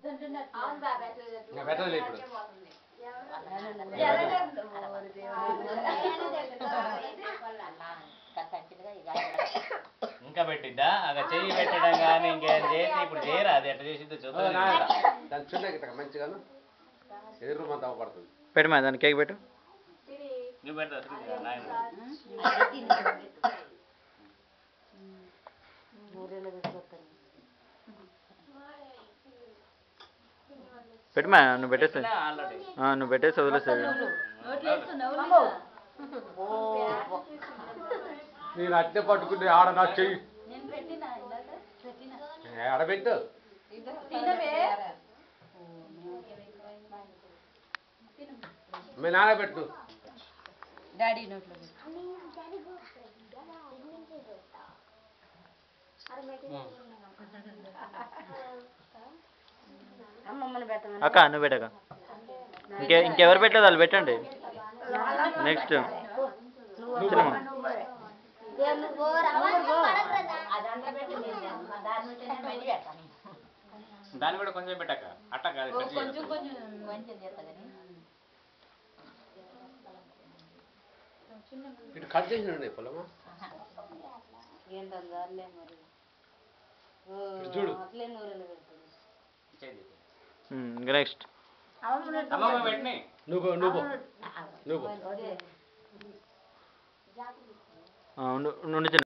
ఇంకా పెట్టదులే ఇప్పుడు ఇంకా పెట్టిద్దా అక్కడ చెయ్యి పెట్టడం కానీ ఇంకేం చేసి ఇప్పుడు చేయరా అది ఎట్లా చేసిద్దో ఓ చూద్దాం నాయన, దాని చిన్న గిట్ట మంచిగాను ఎదురు మంత అవ్వబడుతుంది పెట్టమా దాన్ని కేక్ పెట్టు నువ్వు పెడతా నాయన పెట్టమా నువ్వు పెట్టేసి ఆల్రెడీ ఆ, నువ్వు పెట్టేసి వదిలేసాడు నేను అట్టే పట్టుకుంటే ఆడ నా చెయ్యి ఏ, ఆడబెట్టు మీ నాన్న పెట్టు డాడీ నోట్లో అమ్మమ్మని పెట్టమని అక్క నువ్వు పెట్టక ఇంకే ఇంకెవరు పెట్టలేదు వాళ్ళు పెట్టండి నెక్స్ట్ చిన్నమ్మ దాన్ని కూడా కొంచెం పెట్టక అట్ట కాదు కట్ చేయాలి. కొంచెం కొంచెం ఇటు కట్ చేసినండి పొలమా ఏంటందా అల్లే మరి ఓ, ఇటు చూడు. అట్లే నూనెలో పెడుతుంది చేయి. ఇంకా నెక్స్ట్ అమ్మమ్మ పెట్టినాయి నువ్వు నువ్వు నువ్వు అదే ఉండు ఉండు చిన్న